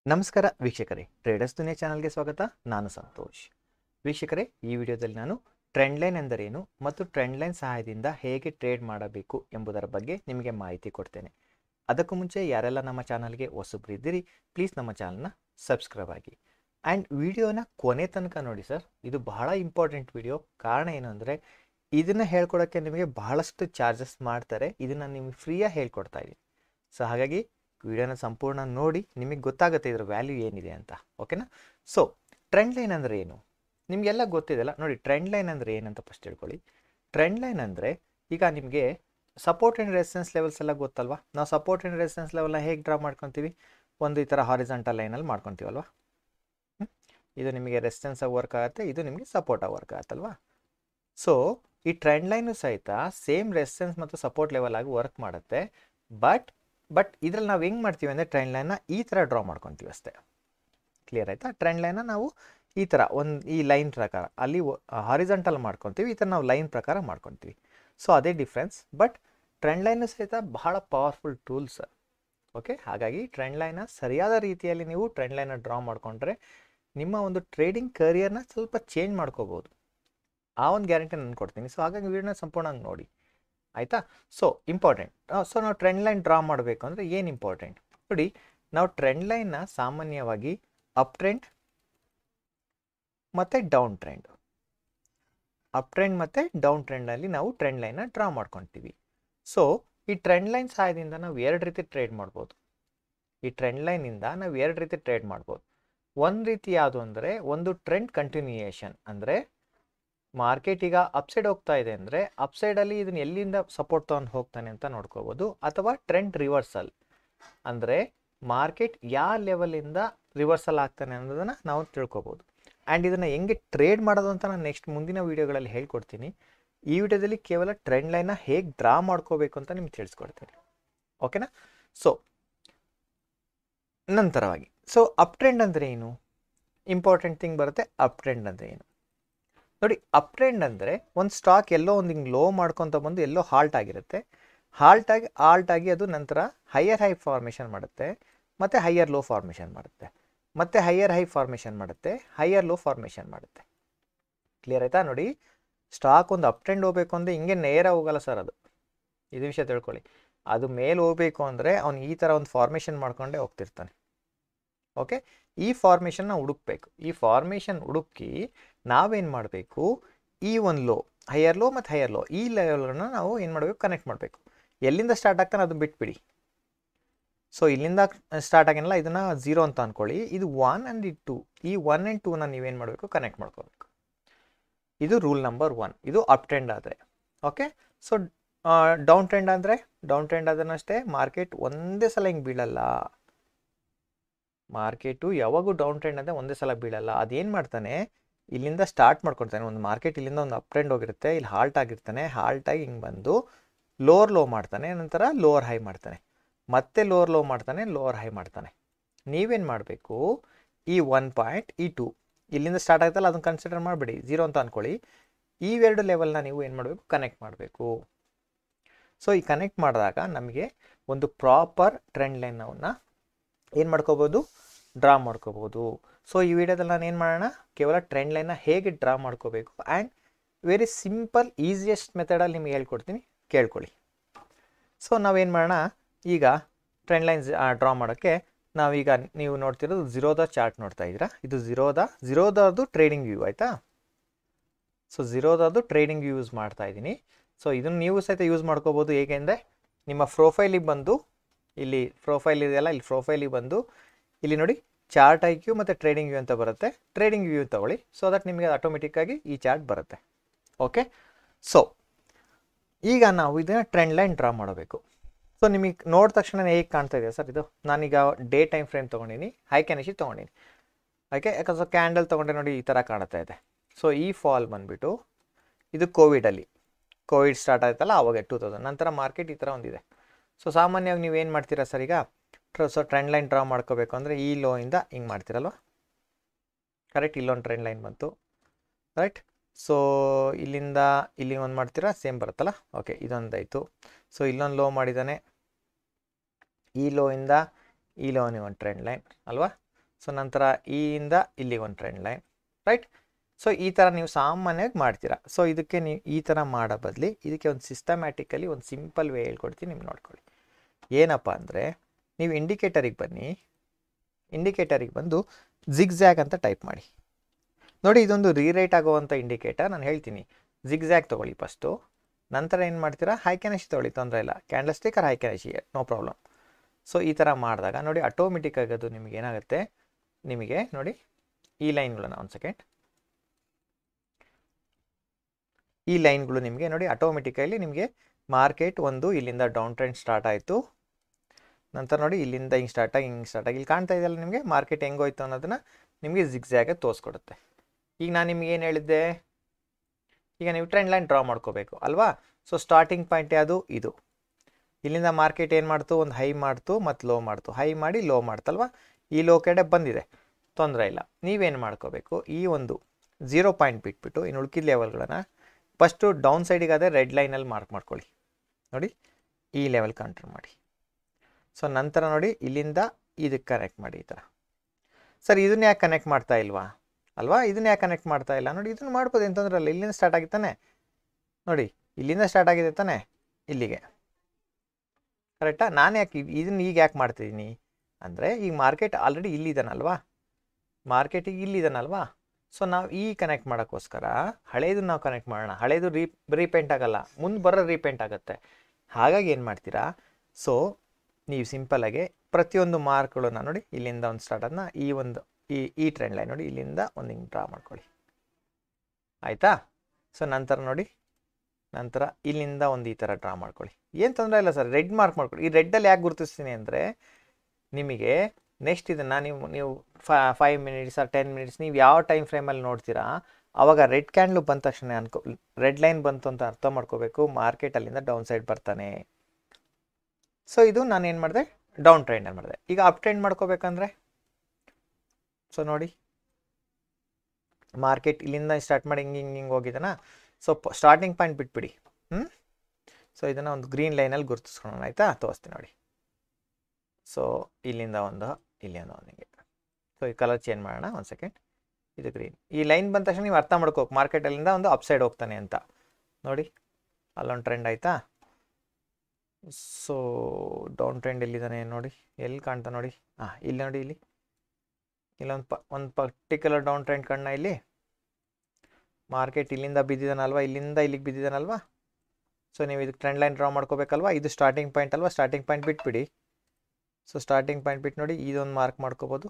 ನಮಸ್ಕಾರ ವೀಕ್ಷಕರೇ ಟ್ರೇಡರ್ಸ್ ದುನಿಯಾ ಚಾನಲ್ಗೆ ಸ್ವಾಗತ ನಾನು ಸಂತೋಷ್ ವೀಕ್ಷಕರೇ ಈ ವಿಡಿಯೋದಲ್ಲಿ ನಾನು ಟ್ರೆಂಡ್ ಲೈನ್ ಎಂದರೇನು ಮತ್ತು ಟ್ರೆಂಡ್ ಲೈನ್ ಸಹಾಯದಿಂದ ಹೇಗೆ ಟ್ರೇಡ್ ಮಾಡಬೇಕು ಎಂಬುದರ ಬಗ್ಗೆ ನಿಮಗೆ ಮಾಹಿತಿ ಕೊಡ್ತೇನೆ ಅದಕ್ಕೂ ಮುಂಚೆ ಯಾರೆಲ್ಲ ನಮ್ಮ ಚಾನಲ್ಗೆ ಹೊಸಬ್ರು ಇದ್ದೀರಿ ಪ್ಲೀಸ್ ನಮ್ಮ ಚಾನಲ್ನ ಸಬ್ಸ್ಕ್ರೈಬ್ ಆಗಿ ಆ್ಯಂಡ್ ವಿಡಿಯೋನ ಕೊನೆ ತನಕ ನೋಡಿ ಸರ್ ಇದು ಬಹಳ ಇಂಪಾರ್ಟೆಂಟ್ ವಿಡಿಯೋ ಕಾರಣ ಏನು ಅಂದರೆ ಇದನ್ನು ಹೇಳ್ಕೊಡೋಕ್ಕೆ ನಿಮಗೆ ಬಹಳಷ್ಟು ಚಾರ್ಜಸ್ ಮಾಡ್ತಾರೆ ಇದನ್ನು ನಿಮಗೆ ಫ್ರೀಯಾಗಿ ಹೇಳ್ಕೊಡ್ತಾ ಇದ್ದೀನಿ ಸೊ ಹಾಗಾಗಿ ವಿಡಿಯೋನ ಸಂಪೂರ್ಣ ನೋಡಿ ನಿಮಗೆ ಗೊತ್ತಾಗುತ್ತೆ ಇದರ ವ್ಯಾಲ್ಯೂ ಏನಿದೆ ಅಂತ ಓಕೆನಾ ಸೊ ಟ್ರೆಂಡ್ ಲೈನ್ ಅಂದರೆ ಏನು ನಿಮಗೆಲ್ಲ ಗೊತ್ತಿದೆಲ್ಲ ನೋಡಿ ಟ್ರೆಂಡ್ ಲೈನ್ ಅಂದರೆ ಏನಂತ ಫಸ್ಟ್ ತಿಳ್ಕೊಳ್ಳಿ ಟ್ರೆಂಡ್ ಲೈನ್ ಅಂದರೆ ಈಗ ನಿಮಗೆ ಸಪೋರ್ಟ್ ಆ್ಯಂಡ್ ರೆಸಿಸ್ಟೆನ್ಸ್ ಲೆವೆಲ್ಸ್ ಎಲ್ಲ ಗೊತ್ತಲ್ವಾ ನಾವು ಸಪೋರ್ಟ್ ಆ್ಯಂಡ್ ರೆಸಿಸ್ಟೆನ್ಸ್ ಲೆವೆಲ್ನ ಹೇಗೆ ಡ್ರಾ ಮಾಡ್ಕೊತೀವಿ ಒಂದು ಈ ಥರ ಹಾರಿಜಾಂಟಲ್ ಲೈನಲ್ಲಿ ಮಾಡ್ಕೊತೀವಲ್ವಾ ಹ್ಮ್? ಇದು ನಿಮಗೆ ರೆಸಿಸ್ಟೆನ್ಸ್ ಆಗಿ ವರ್ಕ್ ಆಗುತ್ತೆ ಇದು ನಿಮಗೆ ಸಪೋರ್ಟ್ ಆಗಿ ವರ್ಕ್ ಆಗುತ್ತಲ್ವಾ ಸೊ ಈ ಟ್ರೆಂಡ್ ಲೈನು ಸಹಿತ ಸೇಮ್ ರೆಸಿಸ್ಟೆನ್ಸ್ ಮತ್ತು ಸಪೋರ್ಟ್ ಲೆವೆಲ್ ಆಗಿ ವರ್ಕ್ ಮಾಡುತ್ತೆ ಬಟ್ ಬಟ್ ಇದ್ರಲ್ಲಿ ನಾವು ಹೆಂಗೆ ಮಾಡ್ತೀವಿ ಅಂದರೆ ಟ್ರೆಂಡ್ ಲೈನ್ನ ಈ ಥರ ಡ್ರಾ ಮಾಡ್ಕೊತೀವಿ ಅಷ್ಟೇ ಕ್ಲಿಯರ್ ಆಯಿತಾ ಟ್ರೆಂಡ್ ಲೈನ್ನ ನಾವು ಈ ಥರ ಒಂದು ಈ ಲೈನ್ ಪ್ರಕಾರ ಅಲ್ಲಿ ಹಾರಿಜಂಟಲ್ ಮಾಡ್ಕೊತೀವಿ ಈ ಥರ ನಾವು ಲೈನ್ ಪ್ರಕಾರ ಮಾಡ್ಕೊತೀವಿ ಸೊ ಅದೇ ಡಿಫ್ರೆನ್ಸ್ ಬಟ್ ಟ್ರೆಂಡ್ ಲೈನು ಸಹಿತ ಬಹಳ ಪವರ್ಫುಲ್ ಟೂಲ್ಸ್ ಓಕೆ ಹಾಗಾಗಿ ಟ್ರೆಂಡ್ ಲೈನ್ನ ಸರಿಯಾದ ರೀತಿಯಲ್ಲಿ ನೀವು ಟ್ರೆಂಡ್ ಲೈನ್ನ ಡ್ರಾ ಮಾಡಿಕೊಂಡ್ರೆ ನಿಮ್ಮ ಒಂದು ಟ್ರೇಡಿಂಗ್ ಕರಿಯರ್ನ ಸ್ವಲ್ಪ ಚೇಂಜ್ ಮಾಡ್ಕೋಬೋದು ಆ ಒಂದು ಗ್ಯಾರಂಟಿ ನಾನು ಕೊಡ್ತೀನಿ ಸೊ ಹಾಗಾಗಿ ವಿಡಿಯೋನ ಸಂಪೂರ್ಣವಾಗಿ ನೋಡಿ ಆಯಿತಾ ಸೊ ಇಂಪಾರ್ಟೆಂಟ್ ಸೊ ನಾವು ಟ್ರೆಂಡ್ ಲೈನ್ ಡ್ರಾ ಮಾಡಬೇಕು ಅಂದರೆ ಏನು ಇಂಪಾರ್ಟೆಂಟ್ ನೋಡಿ ನಾವು ಟ್ರೆಂಡ್ ಲೈನ್ನ ಸಾಮಾನ್ಯವಾಗಿ ಅಪ್ ಟ್ರೆಂಡ್ ಮತ್ತು ಡೌನ್ ಟ್ರೆಂಡ್ ಅಪ್ ಟ್ರೆಂಡ್ ಮತ್ತು ಡೌನ್ ಟ್ರೆಂಡಲ್ಲಿ ನಾವು ಟ್ರೆಂಡ್ ಲೈನ್ನ ಡ್ರಾ ಮಾಡ್ಕೊತೀವಿ ಸೊ ಈ ಟ್ರೆಂಡ್ ಲೈನ್ ಸಹಾಯದಿಂದ ನಾವು ಎರಡು ರೀತಿ ಟ್ರೇಡ್ ಮಾಡ್ಬೋದು ಈ ಟ್ರೆಂಡ್ ಲೈನಿಂದ ನಾವು ಎರಡು ರೀತಿ ಟ್ರೇಡ್ ಮಾಡ್ಬೋದು ಒಂದು ರೀತಿ ಯಾವುದು ಅಂದರೆ ಒಂದು ಟ್ರೆಂಡ್ ಕಂಟಿನ್ಯೂಯೇಷನ್ ಅಂದರೆ ಮಾರ್ಕೆಟ್ ಈಗ ಅಪ್ಸೈಡ್ ಹೋಗ್ತಾ ಇದೆ ಅಂದರೆ ಅಪ್ಸೈಡಲ್ಲಿ ಇದನ್ನ ಎಲ್ಲಿಂದ ಸಪೋರ್ಟ್ ತೊಗೊಂಡು ಹೋಗ್ತಾನೆ ಅಂತ ನೋಡ್ಕೋಬೋದು ಅಥವಾ ಟ್ರೆಂಡ್ ರಿವರ್ಸಲ್ ಅಂದರೆ ಮಾರ್ಕೆಟ್ ಯಾವ ಲೆವೆಲಿಂದ ರಿವರ್ಸಲ್ ಆಗ್ತಾನೆ ಅನ್ನೋದನ್ನು ನಾವು ತಿಳ್ಕೊಬೋದು ಆ್ಯಂಡ್ ಇದನ್ನು ಹೆಂಗೆ ಟ್ರೇಡ್ ಮಾಡೋದು ಅಂತ ನಾನು ನೆಕ್ಸ್ಟ್ ಮುಂದಿನ ವೀಡಿಯೋಗಳಲ್ಲಿ ಹೇಳ್ಕೊಡ್ತೀನಿ ಈ ವಿಡಿಯೋದಲ್ಲಿ ಕೇವಲ ಟ್ರೆಂಡ್ ಲೈನ್ನ ಹೇಗೆ ಡ್ರಾ ಮಾಡ್ಕೋಬೇಕು ಅಂತ ನಿಮ್ಗೆ ತಿಳಿಸ್ಕೊಡ್ತೀನಿ ಓಕೆನಾ ಸೊ ನಂತರವಾಗಿ ಸೊ ಅಪ್ ಟ್ರೆಂಡ್ ಅಂದರೆ ಏನು ಇಂಪಾರ್ಟೆಂಟ್ ಥಿಂಗ್ ಬರುತ್ತೆ ಅಪ್ ಟ್ರೆಂಡ್ ಅಂದರೆ ಏನು ನೋಡಿ ಅಪ್ ಟ್ರೆಂಡ್ ಅಂದರೆ ಒಂದು ಸ್ಟಾಕ್ ಎಲ್ಲೋ ಒಂದು ಹಿಂಗೆ ಲೋ ಮಾಡ್ಕೊತ ಬಂದು ಎಲ್ಲೋ ಹಾಲ್ಟ್ ಆಗಿರುತ್ತೆ ಹಾಲ್ಟ್ ಆಗಿ ಆಲ್ಟ್ ಆಗಿ ಅದು ನಂತರ ಹೈಯರ್ ಹೈ ಫಾರ್ಮೇಷನ್ ಮಾಡುತ್ತೆ ಮತ್ತು ಹೈಯರ್ ಲೋ ಫಾರ್ಮೇಷನ್ ಮಾಡುತ್ತೆ ಮತ್ತು ಹೈಯರ್ ಹೈ ಫಾರ್ಮೇಷನ್ ಮಾಡುತ್ತೆ ಹೈಯರ್ ಲೋ ಫಾರ್ಮೇಷನ್ ಮಾಡುತ್ತೆ ಕ್ಲಿಯರ್ ಆಯ್ತಾ ನೋಡಿ ಸ್ಟಾಕ್ ಒಂದು ಅಪ್ ಟ್ರೆಂಡ್ ಹೋಗಬೇಕು ಅಂದರೆ ಹಿಂಗೆ ನೇರ ಹೋಗಲ್ಲ ಸರ್ ಅದು ಇದು ವಿಷಯ ತಿಳ್ಕೊಳ್ಳಿ ಅದು ಮೇಲೆ ಹೋಗಬೇಕು ಅಂದರೆ ಅವ್ನು ಈ ಥರ ಒಂದು ಫಾರ್ಮೇಷನ್ ಮಾಡ್ಕೊಂಡೇ ಹೋಗ್ತಿರ್ತಾನೆ ಓಕೆ ಈ ಫಾರ್ಮೇಷನ್ನ ಹುಡುಕ್ಬೇಕು ಈ ಫಾರ್ಮೇಷನ್ ಹುಡುಕಿ ನಾವೇನು ಮಾಡಬೇಕು ಈ ಒಂದು ಲೋ ಹೈಯರ್ ಲೋ ಮತ್ತು ಹೈಯರ್ ಲೋ ಈ ಲೆವೆಲ್ನ ನಾವು ಏನು ಮಾಡಬೇಕು ಕನೆಕ್ಟ್ ಮಾಡಬೇಕು ಎಲ್ಲಿಂದ ಸ್ಟಾರ್ಟ್ ಆಗ್ತಾನೆ ಅದು ಬಿಟ್ಬಿಡಿ ಸೊ ಇಲ್ಲಿಂದ ಸ್ಟಾರ್ಟ್ ಆಗಿನಲ್ಲ ಇದನ್ನು ಝೀರೋ ಅಂತ ಅಂದ್ಕೊಳ್ಳಿ ಇದು ಒನ್ ಆ್ಯಂಡ್ ಈ ಟೂ ಈ ಒನ್ ಆ್ಯಂಡ್ ಟೂನ ನೀವೇನು ಮಾಡಬೇಕು ಕನೆಕ್ಟ್ ಮಾಡ್ಕೋಬೇಕು ಇದು ರೂಲ್ ನಂಬರ್ ಒನ್ ಇದು ಅಪ್ ಟ್ರೆಂಡ್ ಆದರೆ ಓಕೆ ಸೊ ಡೌನ್ ಟ್ರೆಂಡ್ ಅಂದರೆ ಡೌನ್ ಟ್ರೆಂಡ್ ಆದ್ರೂ ಅಷ್ಟೇ ಮಾರ್ಕೆಟ್ ಒಂದೇ ಸಲ ಹಿಂಗೆ ಬೀಳಲ್ಲ ಮಾರ್ಕೆಟು ಯಾವಾಗೂ ಡೌನ್ ಟ್ರೆಂಡ್ ಅಂದರೆ ಒಂದೇ ಸಲ ಬೀಳಲ್ಲ ಅದೇನು ಮಾಡ್ತಾನೆ ಇಲ್ಲಿಂದ ಸ್ಟಾರ್ಟ್ ಮಾಡ್ಕೊಳ್ತಾನೆ ಒಂದು ಮಾರ್ಕೆಟ್ ಇಲ್ಲಿಂದ ಒಂದು ಅಪ್ ಟ್ರೆಂಡ್ ಹೋಗಿರುತ್ತೆ ಇಲ್ಲಿ ಹಾಲ್ಟ್ ಆಗಿರ್ತಾನೆ ಹಾಲ್ಟ್ ಆಗಿ ಹಿಂಗೆ ಬಂದು ಲೋವರ್ ಲೋ ಮಾಡ್ತಾನೆ ನಂತರ ಲೋವರ್ ಹೈ ಮಾಡ್ತಾನೆ ಮತ್ತೆ ಲೋವರ್ ಲೋ ಮಾಡ್ತಾನೆ ಲೋವರ್ ಹೈ ಮಾಡ್ತಾನೆ ನೀವೇನು ಮಾಡಬೇಕು ಈ ಒನ್ ಪಾಯಿಂಟ್ ಈ ಟು ಇಲ್ಲಿಂದ ಸ್ಟಾರ್ಟ್ ಆಗುತ್ತಲ್ಲ ಅದನ್ನು ಕನ್ಸಿಡರ್ ಮಾಡಿಬಿಡಿ ಝೀರೋ ಅಂತ ಅಂದ್ಕೊಳ್ಳಿ ಇವೆರಡು ಲೆವೆಲ್ನ ನೀವು ಏನು ಮಾಡಬೇಕು ಕನೆಕ್ಟ್ ಮಾಡಬೇಕು ಸೊ ಈ ಕನೆಕ್ಟ್ ಮಾಡಿದಾಗ ನಮಗೆ ಒಂದು ಪ್ರಾಪರ್ ಟ್ರೆಂಡ್ ಲೈನವನ್ನು ಏನು ಮಾಡ್ಕೋಬೋದು ಡ್ರಾ ಮಾಡ್ಕೋಬೋದು ಸೊ ಈ ವಿಡಿಯೋದಲ್ಲಿ ನಾನು ಏನು ಮಾಡೋಣ ಕೇವಲ ಟ್ರೆಂಡ್ ಲೈನ್ನ ಹೇಗೆ ಡ್ರಾ ಮಾಡ್ಕೋಬೇಕು ಆ್ಯಂಡ್ ವೆರಿ ಸಿಂಪಲ್ ಈಸಿಯೆಸ್ಟ್ ಮೆಥಡಲ್ಲಿ ನಿಮ್ಗೆ ಹೇಳ್ಕೊಡ್ತೀನಿ ಕೇಳ್ಕೊಳ್ಳಿ ಸೊ ನಾವೇನು ಮಾಡೋಣ ಈಗ ಟ್ರೆಂಡ್ ಲೈನ್ಸ್ ಡ್ರಾ ಮಾಡೋಕ್ಕೆ ನಾವೀಗ ನೀವು ನೋಡ್ತಿರೋದು ಝೀರೋದ ಚಾರ್ಟ್ ನೋಡ್ತಾ ಇದ್ದೀರಾ ಇದು ಝೀರೋದ ಝೀರೋದದು ಟ್ರೇಡಿಂಗ್ ವ್ಯೂ ಆಯಿತಾ ಸೊ ಝೀರೋದದು ಟ್ರೇಡಿಂಗ್ ವ್ಯೂ ಯೂಸ್ ಮಾಡ್ತಾ ಇದ್ದೀನಿ ಸೊ ಇದನ್ನು ನೀವು ಸಹಿತ ಯೂಸ್ ಮಾಡ್ಕೋಬೋದು ಹೇಗೆಂದರೆ ನಿಮ್ಮ ಪ್ರೊಫೈಲಿಗೆ ಬಂದು ಇಲ್ಲಿ ಪ್ರೊಫೈಲ್ ಇದೆಯಲ್ಲ ಇಲ್ಲಿ ಪ್ರೊಫೈಲಿಗೆ ಬಂದು ಇಲ್ಲಿ ನೋಡಿ ಚಾರ್ಟ್ ಐ ಕ್ಯೂ ಮತ್ತು ಟ್ರೇಡಿಂಗ್ ವ್ಯೂ ಅಂತ ಬರುತ್ತೆ ಟ್ರೇಡಿಂಗ್ ವ್ಯೂ ತಗೊಳ್ಳಿ ಸೊ ದಟ್ ನಿಮಗೆ ಆಟೋಮೆಟಿಕ್ಕಾಗಿ ಈ ಚಾರ್ಟ್ ಬರುತ್ತೆ ಓಕೆ ಸೊ ಈಗ ನಾವು ಇದನ್ನು ಟ್ರೆಂಡ್ ಲೈನ್ ಡ್ರಾ ಮಾಡಬೇಕು ಸೊ ನಿಮಗೆ ನೋಡಿದ ತಕ್ಷಣ ಹೇಗೆ ಕಾಣ್ತಾ ಇದೆ ಸರ್ ಇದು ನಾನೀಗ ಡೇ ಟೈಮ್ ಫ್ರೇಮ್ ತೊಗೊಂಡಿನಿ ಹೈ ಕ್ಯಾನಿಶಿ ತೊಗೊಂಡಿನಿ ಓಕೆ ಯಾಕಂದ್ರೆ ಕ್ಯಾಂಡಲ್ ತೊಗೊಂಡ್ರೆ ನೋಡಿ ಈ ಥರ ಕಾಣ್ತಾ ಇದೆ ಸೊ ಈ ಫಾಲ್ ಬಂದುಬಿಟ್ಟು ಇದು ಕೋವಿಡಲ್ಲಿ ಕೋವಿಡ್ ಸ್ಟಾರ್ಟ್ ಆಯ್ತಲ್ಲ ಆವಾಗ ಟೂ ತೌಸಂಡ್ ನಂತರ ಮಾರ್ಕೆಟ್ ಈ ಥರ ಒಂದಿದೆ ಸೊ ಸಾಮಾನ್ಯವಾಗಿ ನೀವು ಏನು ಮಾಡ್ತೀರಾ ಸರ್ ಈಗ ಸೊ ಟ್ರೆಂಡ್ ಲೈನ್ ಡ್ರಾ ಮಾಡ್ಕೋಬೇಕು ಅಂದರೆ ಈ ಲೋಯಿಂದ ಹಿಂಗೆ ಮಾಡ್ತೀರಲ್ವ ಕರೆಕ್ಟ್ ಇಲ್ಲೊಂದು ಟ್ರೆಂಡ್ ಲೈನ್ ಬಂತು ರೈಟ್ ಸೊ ಇಲ್ಲಿಂದ ಇಲ್ಲಿ ಒಂದು ಮಾಡ್ತೀರಾ ಸೇಮ್ ಬರುತ್ತಲ್ಲ ಓಕೆ ಇದೊಂದಾಯಿತು ಸೊ ಇಲ್ಲೊಂದು ಲೋ ಮಾಡಿದ್ದಾನೆ ಈ ಲೋ ಇಂದ ಈ ಲೋ ಒಂದು ಟ್ರೆಂಡ್ ಲೈನ್ ಅಲ್ವಾ ಸೊ ನಂತರ ಇಯಿಂದ ಇಲ್ಲಿಗೆ ಒಂದು ಟ್ರೆಂಡ್ ಲೈನ್ ರೈಟ್ ಸೊ ಈ ಥರ ನೀವು ಸಾಮಾನ್ಯವಾಗಿ ಮಾಡ್ತೀರಾ ಸೊ ಇದಕ್ಕೆ ನೀವು ಈ ಥರ ಮಾಡೋ ಬದಲಿ ಇದಕ್ಕೆ ಒಂದು ಸಿಸ್ಟಮ್ಯಾಟಿಕಲಿ ಒಂದು ಸಿಂಪಲ್ ವೇ ಹೇಳ್ಕೊಡ್ತೀನಿ ನೀವು ನೋಡ್ಕೊಳ್ಳಿ ಏನಪ್ಪ ಅಂದರೆ ನೀವು ಇಂಡಿಕೇಟರಿಗೆ ಬನ್ನಿ ಇಂಡಿಕೇಟರಿಗೆ ಬಂದು ಜಿಗ್ಜ್ಯಾಗ್ ಅಂತ ಟೈಪ್ ಮಾಡಿ ನೋಡಿ ಇದೊಂದು ರೀರೈಟ್ ಆಗುವಂಥ ಇಂಡಿಕೇಟರ್ ನಾನು ಹೇಳ್ತೀನಿ ಜಿಗ್ಜ್ಯಾಗ್ ತೊಗೊಳ್ಳಿ ಫಸ್ಟು ನಂತರ ಏನು ಮಾಡ್ತೀರಾ ಹೈಕ್ಯಾನಶಿ ತೊಗೊಳ್ಳಿ ತೊಂದರೆ ಇಲ್ಲ candlestick or Heikin Ashi no problem so ಈ ಥರ ಮಾಡಿದಾಗ ನೋಡಿ ಆಟೋಮೆಟಿಕ್ ಆಗೋದು ನಿಮಗೆ ಏನಾಗುತ್ತೆ ನಿಮಗೆ ನೋಡಿ ಈ ಲೈನ್ಗಳನ್ನ ಒಂದು ಸೆಕೆಂಡ್ ಈ ಲೈನ್ಗಳು ನಿಮಗೆ ನೋಡಿ ಆಟೋಮೆಟಿಕಲಿ ನಿಮಗೆ ಮಾರ್ಕೆಟ್ ಒಂದು ಇಲ್ಲಿಂದ ಡೌನ್ ಟ್ರೆಂಡ್ ಸ್ಟಾರ್ಟ್ ಆಯಿತು ನಂತರ ನೋಡಿ ಇಲ್ಲಿಂದ ಹಿಂಗೆ ಸ್ಟಾರ್ಟ್ ಆಗಿ ಹಿಂಗೆ ಸ್ಟಾರ್ಟ್ ಆಗಿ ಇಲ್ಲಿ ಕಾಣ್ತಾ ಇದೆಯಲ್ಲ ನಿಮಗೆ ಮಾರ್ಕೆಟ್ ಹೆಂಗೋಯ್ತು ಅನ್ನೋದನ್ನ ನಿಮಗೆ ಜಿಗ್ಜ್ಯಾಗೆ ತೋರಿಸ್ಕೊಡುತ್ತೆ ಈಗ ನಾನು ನಿಮ್ಗೆ ಏನು ಹೇಳಿದ್ದೆ ಈಗ ನೀವು ಟ್ರೆಂಡ್ ಲೈನ್ ಡ್ರಾ ಮಾಡ್ಕೋಬೇಕು ಅಲ್ವಾ ಸೊ ಸ್ಟಾರ್ಟಿಂಗ್ ಪಾಯಿಂಟ್ ಯಾವುದು ಇದು ಇಲ್ಲಿಂದ ಮಾರ್ಕೆಟ್ ಏನು ಮಾಡ್ತು ಒಂದು ಹೈ ಮಾಡ್ತು ಮತ್ತು ಲೋ ಮಾಡ್ತು ಹೈ ಮಾಡಿ ಲೋ ಮಾಡ್ತಲ್ವಾ ಈ ಲೋ ಕಡೆ ಬಂದಿದೆ ತೊಂದರೆ ಇಲ್ಲ ನೀವೇನು ಮಾಡ್ಕೋಬೇಕು ಈ ಒಂದು ಝೀರೋ ಪಾಯಿಂಟ್ ಬಿಟ್ಬಿಟ್ಟು ಇನ್ನು ಉಳ್ಕಿದ ಲೆವೆಲ್ಗಳನ್ನು ಫಸ್ಟು ಡೌನ್ ಸೈಡಿಗೆ ಅದೇ ರೆಡ್ ಲೈನಲ್ಲಿ ಮಾರ್ಕ್ ಮಾಡ್ಕೊಳ್ಳಿ ನೋಡಿ ಈ ಲೆವೆಲ್ ಕಂಟ್ರೋಲ್ ಮಾಡಿ ಸೊ ನಂತರ ನೋಡಿ ಇಲ್ಲಿಂದ ಇದಕ್ಕೆ ಕನೆಕ್ಟ್ ಮಾಡಿ ಈ ಥರ ಸರ್ ಇದನ್ನ ಯಾಕೆ ಕನೆಕ್ಟ್ ಮಾಡ್ತಾ ಇಲ್ವಾ ಅಲ್ವಾ ಇದನ್ನ ಯಾಕೆ ಕನೆಕ್ಟ್ ಮಾಡ್ತಾ ಇಲ್ಲ ನೋಡಿ ಇದನ್ನು ಮಾಡ್ಬೋದು ಅಂತಂದ್ರೆ ಅಲ್ಲ ಇಲ್ಲಿಂದ ಸ್ಟಾರ್ಟ್ ಆಗಿತ್ತಾನೆ ನೋಡಿ ಇಲ್ಲಿಂದ ಸ್ಟಾರ್ಟ್ ಆಗಿದೆ ತಾನೆ ಇಲ್ಲಿಗೆ ಕರೆಕ್ಟಾ ನಾನು ಯಾಕೆ ಇದನ್ನ ಈಗ ಯಾಕೆ ಮಾಡ್ತಿದ್ದೀನಿ ಅಂದರೆ ಈಗ ಮಾರ್ಕೆಟ್ ಆಲ್ರೆಡಿ ಇಲ್ಲಿದ್ದಾನಲ್ವಾ ಮಾರ್ಕೆಟಿಗೆ ಇಲ್ಲಿದ್ದಾನಲ್ವಾ ಸೊ ನಾವು ಈ ಕನೆಕ್ಟ್ ಮಾಡೋಕ್ಕೋಸ್ಕರ ಹಳೇದು ನಾವು ಕನೆಕ್ಟ್ ಮಾಡೋಣ ಹಳೇದು ರೀ ರೀಪೇಂಟ್ ಆಗಲ್ಲ ಮುಂದೆ ಬರೋ ರೀಪೇಂಟ್ ಆಗುತ್ತೆ ಹಾಗಾಗಿ ಏನು ಮಾಡ್ತೀರಾ ಸೊ ನೀವು ಸಿಂಪಲಾಗಿ ಪ್ರತಿಯೊಂದು ಮಾರ್ಕ್ಗಳನ್ನ ನೋಡಿ ಇಲ್ಲಿಂದ ಒಂದು ಸ್ಟಾರ್ಟ್ ಅದನ್ನ ಈ ಒಂದು ಈ ಈ ಟ್ರೆಂಡ್ ಲೈನ್ ನೋಡಿ ಇಲ್ಲಿಂದ ಒಂದು ಹಿಂಗೆ ಡ್ರಾ ಮಾಡ್ಕೊಳ್ಳಿ ಆಯಿತಾ ಸೊ ನಂತರ ನೋಡಿ ನಂತರ ಇಲ್ಲಿಂದ ಒಂದು ಈ ಥರ ಡ್ರಾ ಮಾಡ್ಕೊಳ್ಳಿ ಏನು ತೊಂದರೆ ಇಲ್ಲ ಸರ್ ರೆಡ್ ಮಾರ್ಕ್ ಮಾಡ್ಕೊಳ್ಳಿ ಈ ರೆಡ್ಡಲ್ಲಿ ಯಾಕೆ ಗುರುತಿಸ್ತೀನಿ ಅಂದರೆ ನಿಮಗೆ ನೆಕ್ಸ್ಟ್ ಇದನ್ನು ನೀವು ನೀವು five minutes or ten minutes ನೀವು ಯಾವ ಟೈಮ್ ಫ್ರೇಮಲ್ಲಿ ನೋಡ್ತೀರಾ ಆವಾಗ ರೆಡ್ ಕ್ಯಾಂಡ್ಲು ಬಂದ ತಕ್ಷಣ ಅನ್ಕೋ ರೆಡ್ ಲೈನ್ ಬಂತು ಅಂತ ಅರ್ಥ ಮಾಡ್ಕೋಬೇಕು ಮಾರ್ಕೆಟ್ ಅಲ್ಲಿಂದ ಡೌನ್ ಸೈಡ್ ಬರ್ತಾನೆ ಸೊ ಇದು ನಾನು ಏನು ಮಾಡಿದೆ ಡೌನ್ ಟ್ರೆಂಡಲ್ಲಿ ಮಾಡಿದೆ ಈಗ ಅಪ್ ಟ್ರೆಂಡ್ ಮಾಡ್ಕೋಬೇಕಂದ್ರೆ ಸೊ ನೋಡಿ ಮಾರ್ಕೆಟ್ ಇಲ್ಲಿಂದ ಸ್ಟಾರ್ಟ್ ಮಾಡಿ ಹಿಂಗೆ ಹಿಂಗೆ ಹಿಂಗೆ ಹೋಗಿದ್ದಾನ ಸೊ ಸ್ಟಾರ್ಟಿಂಗ್ ಪಾಯಿಂಟ್ ಬಿಟ್ಬಿಡಿ ಹ್ಞೂ ಸೊ ಇದನ್ನು ಒಂದು ಗ್ರೀನ್ ಲೈನಲ್ಲಿ ಗುರುತಿಸ್ಕೊಳ್ಳೋಣ ಆಯಿತಾ ತೋರಿಸ್ತೀನಿ ನೋಡಿ ಸೊ ಇಲ್ಲಿಂದ ಒಂದು ಇಲ್ಲಿ ಒಂದು ಹಿಂಗೆ ಸೊ ಈ ಕಲರ್ ಚೇಂಜ್ ಮಾಡೋಣ ಒಂದು ಸೆಕೆಂಡ್ ಇದು ಗ್ರೀನ್ ಈ ಲೈನ್ ಬಂದ ತಕ್ಷಣ ನೀವು ಅರ್ಥ ಮಾಡ್ಕೋಬೇಕು ಮಾರ್ಕೆಟಲ್ಲಿಂದ ಒಂದು ಅಪ್ ಸೈಡ್ ಹೋಗ್ತಾನೆ ಅಂತ ನೋಡಿ ಅಲ್ಲೊಂದು ಟ್ರೆಂಡ್ ಆಯಿತಾ ಸೊ ಡೌನ್ ಟ್ರೆಂಡ್ ಎಲ್ಲಿದ್ದಾನೆ ನೋಡಿ ಎಲ್ಲಿ ಕಾಣ್ತಾ ನೋಡಿ ಹಾಂ ಇಲ್ಲಿ ನೋಡಿ ಇಲ್ಲಿ ಇಲ್ಲೊಂದು ಪ ಒಂದು ಪರ್ಟಿಕ್ಯುಲರ್ ಡೌನ್ ಟ್ರೆಂಡ್ ಕಣ್ಣ ಇಲ್ಲಿ ಮಾರ್ಕೆಟ್ ಇಲ್ಲಿಂದ ಬಿದ್ದಿದ್ದಾನಲ್ವಾ ಇಲ್ಲಿಂದ ಇಲ್ಲಿಗೆ ಬಿದ್ದಿದ್ದಾನಲ್ವಾ ಸೊ ನೀವು ಇದಕ್ಕೆ ಟ್ರೆಂಡ್ ಲೈನ್ ಡ್ರಾ ಮಾಡ್ಕೋಬೇಕಲ್ವಾ ಇದು ಸ್ಟಾರ್ಟಿಂಗ್ ಪಾಯಿಂಟ್ ಅಲ್ವಾ ಸ್ಟಾರ್ಟಿಂಗ್ ಪಾಯಿಂಟ್ ಬಿಟ್ಬಿಡಿ ಸೊ ಸ್ಟಾರ್ಟಿಂಗ್ ಪಾಯಿಂಟ್ ಬಿಟ್ಟು ನೋಡಿ ಇದೊಂದು ಮಾರ್ಕ್ ಮಾಡ್ಕೋಬೋದು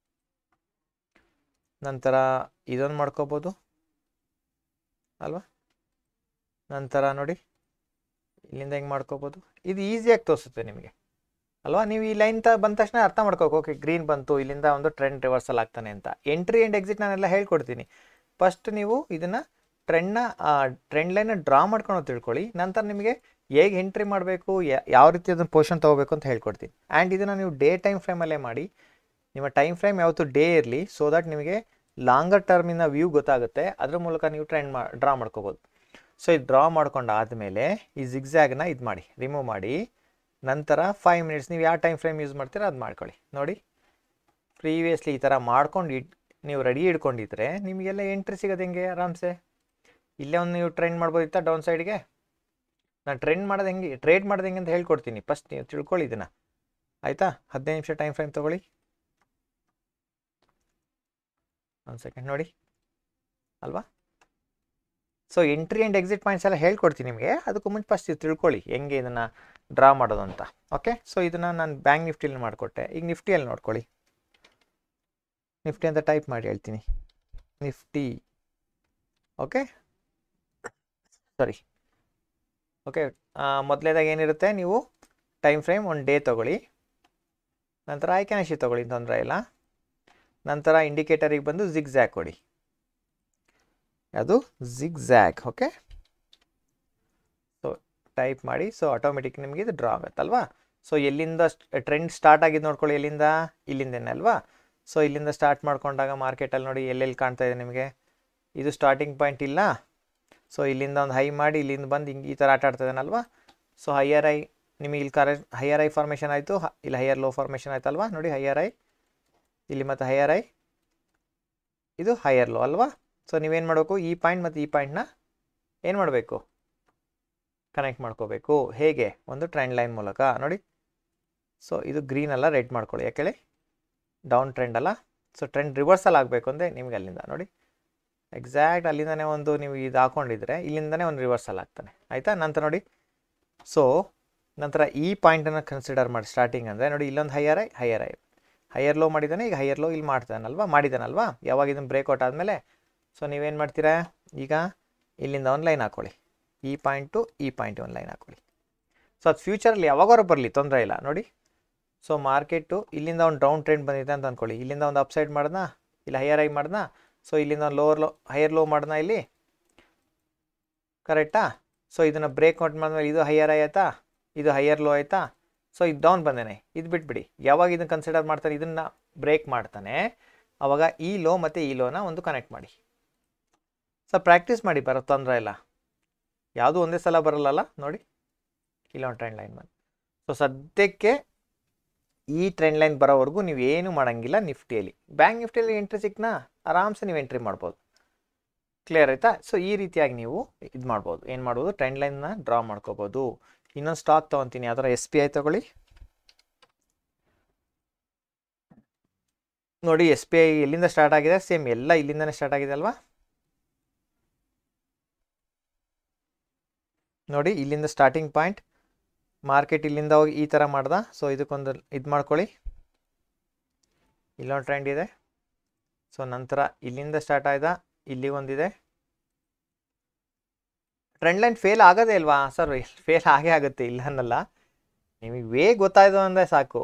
ನಂತರ ಇದೊಂದು ಮಾಡ್ಕೋಬೋದು ಅಲ್ವಾ ನಂತರ ನೋಡಿ ಇಲ್ಲಿಂದ ಹೆಂಗೆ ಮಾಡ್ಕೋಬೋದು ಇದು ಈಸಿಯಾಗಿ ತೋರಿಸುತ್ತೆ ನಿಮಗೆ ಅಲ್ವಾ ನೀವು ಈ ಲೈನ್ ತ ಬಂದ ತಕ್ಷಣ ಅರ್ಥ ಮಾಡ್ಕೋಬೇಕು ಓಕೆ ಗ್ರೀನ್ ಬಂತು ಇಲ್ಲಿಂದ ಒಂದು ಟ್ರೆಂಡ್ ರಿವರ್ಸಲ್ ಆಗ್ತಾನೆ ಅಂತ ಎಂಟ್ರಿ ಆ್ಯಂಡ್ ಎಕ್ಸಿಟ್ ನಾನೆಲ್ಲ ಹೇಳ್ಕೊಡ್ತೀನಿ ಫಸ್ಟ್ ನೀವು ಇದನ್ನು ಟ್ರೆಂಡ್ನ ಟ್ರೆಂಡ್ ಲೈನ್ನ ಡ್ರಾ ಮಾಡ್ಕೊಂಡು ತಿಳ್ಕೊಳ್ಳಿ ನಂತರ ನಿಮಗೆ ಹೇಗೆ ಎಂಟ್ರಿ ಮಾಡಬೇಕು ಯಾವ ರೀತಿ ಅದನ್ನು ಪೊಸಿಷನ್ ತೊಗೋಬೇಕು ಅಂತ ಹೇಳ್ಕೊಡ್ತೀನಿ ಆ್ಯಂಡ್ ಇದನ್ನು ನೀವು ಡೇ ಟೈಮ್ ಫ್ರೇಮಲ್ಲೇ ಮಾಡಿ ನಿಮ್ಮ ಟೈಮ್ ಫ್ರೇಮ್ ಯಾವತ್ತು ಡೇ ಇರಲಿ ಸೊ ದಟ್ ನಿಮಗೆ ಲಾಂಗರ್ ಟರ್ಮಿನ ವ್ಯೂ ಗೊತ್ತಾಗುತ್ತೆ ಅದ್ರ ಮೂಲಕ ನೀವು ಟ್ರೆಂಡ್ ಮಾ ಡ್ರಾ ಮಾಡ್ಕೋಬೋದು ಸೊ ಇದು ಡ್ರಾ ಮಾಡ್ಕೊಂಡು ಆದಮೇಲೆ ಈ ಜಿಗ್ಜ್ಯಾಗ್ನ ಇದು ಮಾಡಿ ರಿಮೂವ್ ಮಾಡಿ ನಂತರ ಫೈವ್ ಮಿನಿಟ್ಸ್ ನೀವು ಯಾವ ಟೈಮ್ ಫ್ರೇಮ್ ಯೂಸ್ ಮಾಡ್ತೀರೋ ಅದು ಮಾಡ್ಕೊಳ್ಳಿ ನೋಡಿ ಪ್ರೀವಿಯಸ್ಲಿ ಈ ಥರ ಮಾಡ್ಕೊಂಡು ಇಟ್ ನೀವು ರೆಡಿ ಇಟ್ಕೊಂಡಿದ್ರೆ ನಿಮಗೆಲ್ಲ ಎಂಟ್ರಿ ಸಿಗೋದು ಹೆಂಗೆ ಆರಾಮ್ಸೆ ಇಲ್ಲೇ ಒಂದು ನೀವು ಟ್ರೆಂಡ್ ಮಾಡ್ಬೋದಿತ್ತಾ ಡೌನ್ ಸೈಡ್ಗೆ ನಾನು ಟ್ರೆಂಡ್ ಮಾಡೋದು ಹೆಂಗೆ ಟ್ರೇಡ್ ಮಾಡೋದು ಹೆಂಗೆ ಅಂತ ಹೇಳ್ಕೊಡ್ತೀನಿ ಫಸ್ಟ್ ನೀವು ತಿಳ್ಕೊಳ್ಳಿ ಇದನ್ನು ಆಯಿತಾ ಹದಿನೈದು ನಿಮಿಷ ಟೈಮ್ ಫ್ರೇಮ್ ತೊಗೊಳ್ಳಿ ಒಂದು ಸೆಕೆಂಡ್ ನೋಡಿ ಅಲ್ವಾ so entry and exit points ಎಲ್ಲ ಹೇಳ್ಕೊಡ್ತೀನಿ ನಿಮಗೆ ಅದಕ್ಕೂ ಮುಂಚೆ ಫಸ್ಟ್ ತಿಳ್ಕೊಳ್ಳಿ ಹೆಂಗೆ ಇದನ್ನು ಡ್ರಾ ಮಾಡೋದು ಅಂತ ಓಕೆ ಸೊ ಇದನ್ನು ನಾನು ಬ್ಯಾಂಕ್ ನಿಫ್ಟಿಲಿ ಮಾಡಿಕೊಟ್ಟೆ ಈಗ ನಿಫ್ಟಿಯಲ್ಲಿ ನೋಡ್ಕೊಳ್ಳಿ ನಿಫ್ಟಿ ಅಂತ ಟೈಪ್ ಮಾಡಿ ಹೇಳ್ತೀನಿ ನಿಫ್ಟಿ ಓಕೆ ಸಾರಿ ಓಕೆ ಮೊದಲೇದಾಗ ಏನಿರುತ್ತೆ ನೀವು ಟೈಮ್ ಫ್ರೇಮ್ ಒಂದು ಡೇ ತೊಗೊಳ್ಳಿ ನಂತರ ಆಯ್ಕೆನಶಿ ತೊಗೊಳ್ಳಿ ತೊಂದರೆ ಇಲ್ಲ ನಂತರ ಇಂಡಿಕೇಟರಿಗೆ ಬಂದು ಜಿಗ್ ಜ್ಯಾಕ್ ಕೊಡಿ ಅದು zig jack okay so type ಮಾಡಿ ಸೊ ಆಟೋಮೆಟಿಕ್ ನಿಮಗೆ ಇದು ಡ್ರಾ ಆಗುತ್ತಲ್ವಾ ಸೊ ಎಲ್ಲಿಂದ ಟ್ರೆಂಡ್ ಸ್ಟಾರ್ಟ್ ಆಗಿದ್ದು ನೋಡ್ಕೊಳ್ಳಿ ಎಲ್ಲಿಂದ ಇಲ್ಲಿಂದನೇ ಅಲ್ವಾ ಸೊ ಇಲ್ಲಿಂದ ಸ್ಟಾರ್ಟ್ ಮಾಡ್ಕೊಂಡಾಗ ಮಾರ್ಕೆಟಲ್ಲಿ ನೋಡಿ ಎಲ್ಲೆಲ್ಲಿ ಕಾಣ್ತಾ ಇದೆ ನಿಮಗೆ ಇದು ಸ್ಟಾರ್ಟಿಂಗ್ ಪಾಯಿಂಟ್ ಇಲ್ಲ ಸೊ ಇಲ್ಲಿಂದ ಒಂದು ಹೈ ಮಾಡಿ ಇಲ್ಲಿಂದ ಬಂದು ಹಿಂಗೆ ಈ ಥರ ಆಟ ಆಡ್ತದೇನಲ್ವಾ ಸೊ ಹೈಯರ್ ಐ ನಿಮಗೆ ಇಲ್ಲಿ ಕರೆ ಹೈಯರ್ ಐ ಫಾರ್ಮೇಷನ್ ಆಯಿತು ಇಲ್ಲಿ ಹೈಯರ್ ಲೋ ಫಾರ್ಮೇಷನ್ ಆಯ್ತಲ್ವಾ ನೋಡಿ ಹೈಯರ್ ಐ ಇಲ್ಲಿ ಮತ್ತು ಹೈಯರ್ ಐ ಇದು ಹೈಯರ್ ಲೋ ಅಲ್ವಾ ಸೊ ನೀವೇನು ಮಾಡಬೇಕು ಈ ಪಾಯಿಂಟ್ ಮತ್ತು ಈ ಪಾಯಿಂಟ್ನ ಏನು ಮಾಡಬೇಕು ಕನೆಕ್ಟ್ ಮಾಡ್ಕೋಬೇಕು ಹೇಗೆ ಒಂದು ಟ್ರೆಂಡ್ ಲೈನ್ ಮೂಲಕ ನೋಡಿ ಸೊ ಇದು ಗ್ರೀನ್ ಅಲ್ಲ ರೆಡ್ ಮಾಡ್ಕೊಳ್ಳಿ ಯಾಕೇಳಿ ಡೌನ್ ಟ್ರೆಂಡ್ ಅಲ್ಲ ಸೊ ಟ್ರೆಂಡ್ ರಿವರ್ಸಲ್ ಆಗಬೇಕು ಅಂದರೆ ನಿಮಗೆ ಅಲ್ಲಿಂದ ನೋಡಿ ಎಕ್ಸಾಕ್ಟ್ ಅಲ್ಲಿಂದನೇ ಒಂದು ನೀವು ಇದು ಹಾಕೊಂಡಿದ್ರೆ ಇಲ್ಲಿಂದನೇ ಒಂದು ರಿವರ್ಸಲ್ ಆಗ್ತಾನೆ ಆಯಿತಾ ನಂತರ ನೋಡಿ ಸೊ ನಂತರ ಈ ಪಾಯಿಂಟನ್ನು ಕನ್ಸಿಡರ್ ಮಾಡಿ ಸ್ಟಾರ್ಟಿಂಗ್ ಅಂದರೆ ನೋಡಿ ಇಲ್ಲೊಂದು higher high higher high higher low ಮಾಡಿದ್ದಾನೆ ಈಗ ಹೈಯರ್ ಲೋ ಇಲ್ಲಿ ಮಾಡ್ತಾನಲ್ವಾ ಮಾಡಿದ್ದಾನಲ್ವಾ ಯಾವಾಗ ಇದನ್ನು ಬ್ರೇಕ್ಔಟ್ ಆದಮೇಲೆ ಸೊ ನೀವೇನು ಮಾಡ್ತೀರಾ ಈಗ ಇಲ್ಲಿಂದ ಒಂದು ಲೈನ್ ಹಾಕ್ಕೊಳ್ಳಿ ಈ ಪಾಯಿಂಟು ಈ ಪಾಯಿಂಟ್ ಒಂದು ಲೈನ್ ಹಾಕ್ಕೊಳ್ಳಿ ಸೊ ಅದು ಫ್ಯೂಚರಲ್ಲಿ ಯಾವಾಗಾರು ಬರಲಿ ತೊಂದರೆ ಇಲ್ಲ ನೋಡಿ ಸೊ ಮಾರ್ಕೆಟು ಇಲ್ಲಿಂದ ಒಂದು ಡೌನ್ ಟ್ರೆಂಡ್ ಬಂದಿದೆ ಅಂತ ಅಂದ್ಕೊಳ್ಳಿ ಇಲ್ಲಿಂದ ಒಂದು ಅಪ್ಸೈಡ್ ಮಾಡ್ದಾ ಇಲ್ಲಿ ಹೈಯರ್ ಐ ಮಾಡ್ದಾ ಸೊ ಇಲ್ಲಿಂದ ಒಂದು ಲೋವರ್ ಲೋ ಹೈಯರ್ ಲೋ ಮಾಡ್ದಾ ಇಲ್ಲಿ ಕರೆಕ್ಟಾ ಸೊ ಇದನ್ನು ಬ್ರೇಕ್ಔಟ್ ಮಾಡಿದ್ಮೇಲೆ ಇದು ಹೈಯರ್ ಐ ಆಯ್ತಾ ಇದು ಹೈಯರ್ ಲೋ ಆಯಿತಾ ಸೊ ಇದು ಡೌನ್ ಬಂದೇನೆ ಇದು ಬಿಟ್ಬಿಡಿ ಯಾವಾಗ ಇದನ್ನು ಕನ್ಸಿಡರ್ ಮಾಡ್ತಾನೆ ಇದನ್ನು ಬ್ರೇಕ್ ಮಾಡ್ತಾನೆ ಆವಾಗ ಈ ಲೋ ಮತ್ತು ಈ ಲೋನ ಒಂದು ಕನೆಕ್ಟ್ ಮಾಡಿ ಸೊ ಪ್ರಾಕ್ಟೀಸ್ ಮಾಡಿ ಬರೋ ತೊಂದರೆ ಇಲ್ಲ ಯಾವುದೂ ಒಂದೇ ಸಲ ಬರಲ್ಲಲ್ಲ ನೋಡಿ ಇಲ್ಲೊಂದು ಟ್ರೆಂಡ್ ಲೈನ್ ಬಂದು ಸೊ ಸದ್ಯಕ್ಕೆ ಈ ಟ್ರೆಂಡ್ ಲೈನ್ ಬರೋವರೆಗೂ ನೀವು ಏನು ಮಾಡೋಂಗಿಲ್ಲ ನಿಫ್ಟಿಯಲ್ಲಿ ಬ್ಯಾಂಕ್ ನಿಫ್ಟಿಯಲ್ಲಿ ಎಂಟ್ರಿ ಸಿಕ್ನಾ ಆರಾಮ್ಸೆ ನೀವು ಎಂಟ್ರಿ ಮಾಡ್ಬೋದು ಕ್ಲಿಯರ್ ಆಯಿತಾ ಸೊ ಈ ರೀತಿಯಾಗಿ ನೀವು ಇದು ಮಾಡ್ಬೋದು ಏನು ಮಾಡ್ಬೋದು ಟ್ರೆಂಡ್ ಲೈನ್ನ ಡ್ರಾ ಮಾಡ್ಕೋಬೋದು ಇನ್ನೊಂದು ಸ್ಟಾಕ್ ತೊಗೊತೀನಿ ಯಾವ್ದಾರ ಎಸ್ ಪಿ ಐ ತಗೊಳ್ಳಿ ನೋಡಿ ಎಸ್ ಪಿ ಐ ಎಲ್ಲಿಂದ ಸ್ಟಾರ್ಟ್ ಆಗಿದೆ ಸೇಮ್ ಎಲ್ಲ ಇಲ್ಲಿಂದನೇ ಸ್ಟಾರ್ಟ್ ಆಗಿದೆ ಅಲ್ವಾ ನೋಡಿ ಇಲ್ಲಿಂದ ಸ್ಟಾರ್ಟಿಂಗ್ ಪಾಯಿಂಟ್ ಮಾರ್ಕೆಟ್ ಇಲ್ಲಿಂದ ಹೋಗಿ ಈ ಥರ ಮಾಡ್ದ ಸೊ ಇದಕ್ಕೊಂದು ಇದು ಮಾಡ್ಕೊಳ್ಳಿ ಇಲ್ಲೊಂದು ಟ್ರೆಂಡ್ ಇದೆ ಸೊ ನಂತರ ಇಲ್ಲಿಂದ ಸ್ಟಾರ್ಟ್ ಆಯ್ದ ಇಲ್ಲಿ ಒಂದಿದೆ ಟ್ರೆಂಡ್ ಲೈನ್ ಫೇಲ್ ಆಗೋದೇ ಇಲ್ವಾ ಸರ್ ಫೇಲ್ ಆಗೇ ಆಗುತ್ತೆ ಇಲ್ಲ ಅನ್ನಲ್ಲ ನಿಮಗೆ ವೇ ಗೊತ್ತಾಯ್ತು ಅಂದರೆ ಸಾಕು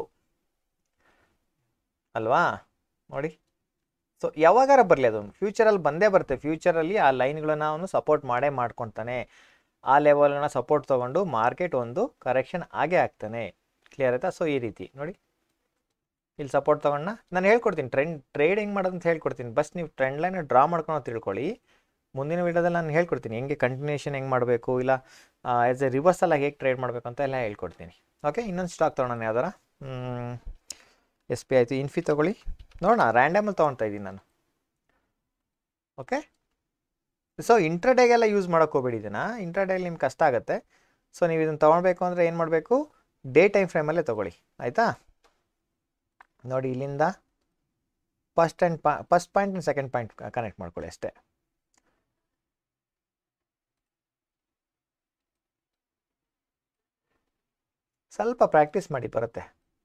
ಅಲ್ವಾ ನೋಡಿ ಸೊ ಯಾವಾಗಾರ ಬರಲಿ ಅದು ಫ್ಯೂಚರಲ್ಲಿ ಬಂದೇ ಬರುತ್ತೆ ಫ್ಯೂಚರಲ್ಲಿ ಆ ಲೈನ್ಗಳನ್ನ ಅವನು ಸಪೋರ್ಟ್ ಮಾಡೇ ಮಾಡ್ಕೊತಾನೆ ಆ ಲೆವೆಲನ್ನ ಸಪೋರ್ಟ್ ತೊಗೊಂಡು ಮಾರ್ಕೆಟ್ ಒಂದು ಕರೆಕ್ಷನ್ ಆಗೇ ಆಗ್ತಾನೆ ಕ್ಲಿಯರ್ ಆಯ್ತಾ ಸೊ ಈ ರೀತಿ ನೋಡಿ ಇಲ್ಲಿ ಸಪೋರ್ಟ್ ತೊಗೊಂಡ ನಾನು ಹೇಳ್ಕೊಡ್ತೀನಿ ಟ್ರೆಂಡ್ ಟ್ರೇಡ್ ಹೆಂಗೆ ಮಾಡೋದು ಅಂತ ಹೇಳ್ಕೊಡ್ತೀನಿ ಬಸ್ ನೀವು ಟ್ರೆಂಡ್ ಲೈನ್ ಡ್ರಾ ಮಾಡ್ಕೊಂಡು ತಿಳ್ಕೊಳ್ಳಿ ಮುಂದಿನ ವೀಡಿಯೋದಲ್ಲಿ ನಾನು ಹೇಳ್ಕೊಡ್ತೀನಿ ಹೆಂಗೆ ಕಂಟಿನ್ಯೂಷನ್ ಹೆಂಗೆ ಮಾಡಬೇಕು ಇಲ್ಲ ಆ್ಯಸ್ ಎ ರಿವರ್ಸಲ್ ಆಗಿ ಹೇಗೆ ಟ್ರೇಡ್ ಮಾಡಬೇಕು ಅಂತ ಎಲ್ಲ ಹೇಳ್ಕೊಡ್ತೀನಿ ಓಕೆ ಇನ್ನೊಂದು ಸ್ಟಾಕ್ ತೊಗೊಳೋಣ ಯಾವ್ದಾರ ಎಸ್ ಪಿ ಆಯಿತು ಇನ್ಫಿ ತೊಗೊಳ್ಳಿ ನೋಡೋಣ ರ್ಯಾಂಡಮಲ್ಲಿ ತೊಗೊಳ್ತಾ ಇದ್ದೀನಿ ನಾನು ಓಕೆ ಸೊ ಇಂಟ್ರಾಡೇಗೆಲ್ಲ ಯೂಸ್ ಮಾಡೋಕೆ ಹೋಗ್ಬೇಡಿ ಇದನ್ನು ಇಂಟ್ರಾಡೇಲಿ ನಿಮ್ಗೆ ಕಷ್ಟ ಆಗುತ್ತೆ ಸೊ ನೀವು ಇದನ್ನು ತೊಗೊಳ್ಬೇಕು ಅಂದರೆ ಏನು ಮಾಡಬೇಕು ಡೇ ಟೈಮ್ ಫ್ರೇಮಲ್ಲೇ ತೊಗೊಳ್ಳಿ ಆಯಿತಾ ನೋಡಿ ಇಲ್ಲಿಂದ ಫಸ್ಟ್ ಆ್ಯಂಡ್ ಪಾ first point and second point connect ಮಾಡ್ಕೊಳ್ಳಿ ಅಷ್ಟೇ ಸ್ವಲ್ಪ ಪ್ರಾಕ್ಟೀಸ್ ಮಾಡಿ ಬರುತ್ತೆ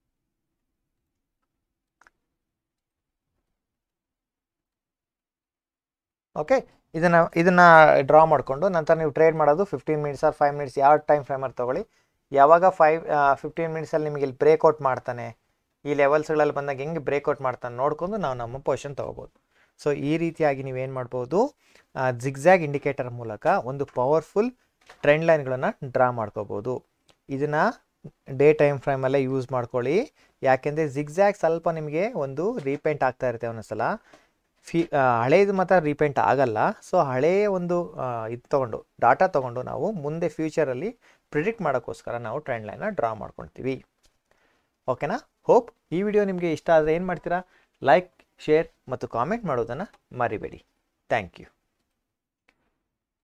ಓಕೆ ಇದನ್ನು ಇದನ್ನು ಡ್ರಾ ಮಾಡಿಕೊಂಡು ನಂತರ ನೀವು ಟ್ರೇಡ್ ಮಾಡೋದು fifteen minutes or five minutes ಯಾವ ಟೈಮ್ ಫ್ರೇಮಲ್ಲಿ ತೊಗೊಳ್ಳಿ ಯಾವಾಗ ಫೈವ್ ಫಿಫ್ಟೀನ್ ಮಿನಿಟ್ಸಲ್ಲಿ ನಿಮಗೆ ಇಲ್ಲಿ ಬ್ರೇಕ್ಔಟ್ ಮಾಡ್ತಾನೆ ಈ ಲೆವೆಲ್ಸ್ಗಳಲ್ಲಿ ಬಂದಾಗ ಹೆಂಗೆ ಬ್ರೇಕ್ಔಟ್ ಮಾಡ್ತಾನೆ ನೋಡ್ಕೊಂಡು ನಾವು ನಮ್ಮ ಪೊಸಿಷನ್ ತೊಗೋಬೋದು ಸೊ ಈ ರೀತಿಯಾಗಿ ನೀವೇನು ಮಾಡ್ಬೋದು ಜಿಗ್ಜ್ಯಾಗ್ ಇಂಡಿಕೇಟರ್ ಮೂಲಕ ಒಂದು ಪವರ್ಫುಲ್ ಟ್ರೆಂಡ್ ಲೈನ್ಗಳನ್ನು ಡ್ರಾ ಮಾಡ್ಕೋಬೋದು ಇದನ್ನು ಡೇ ಟೈಮ್ ಫ್ರೇಮಲ್ಲೇ ಯೂಸ್ ಮಾಡ್ಕೊಳ್ಳಿ ಯಾಕೆಂದರೆ ಜಿಗ್ಜ್ಯಾಗ್ ಸ್ವಲ್ಪ ನಿಮಗೆ ಒಂದು ರೀಪೇಂಟ್ ಆಗ್ತಾ ಇರುತ್ತೆ ಒಂದೊಂದ್ಸಲ ಫಿ ಹಳೇದು ಮಾತ್ರ ರೀಪೇಂಟ್ ಆಗಲ್ಲ ಸೊ ಹಳೆಯ ಒಂದು ಇದು ತೊಗೊಂಡು ಡಾಟಾ ತೊಗೊಂಡು ನಾವು ಮುಂದೆ ಫ್ಯೂಚರಲ್ಲಿ ಪ್ರಿಡಿಕ್ಟ್ ಮಾಡೋಕ್ಕೋಸ್ಕರ ನಾವು ಟ್ರೆಂಡ್ ಲೈನ್ನ ಡ್ರಾ ಮಾಡ್ಕೊಳ್ತೀವಿ ಓಕೆನಾ ಹೋಪ್ ಈ ವಿಡಿಯೋ ನಿಮಗೆ ಇಷ್ಟ ಆದರೆ ಏನು ಮಾಡ್ತೀರಾ ಲೈಕ್ ಶೇರ್ ಮತ್ತು ಕಾಮೆಂಟ್ ಮಾಡೋದನ್ನು ಮರಿಬೇಡಿ ಥ್ಯಾಂಕ್ ಯು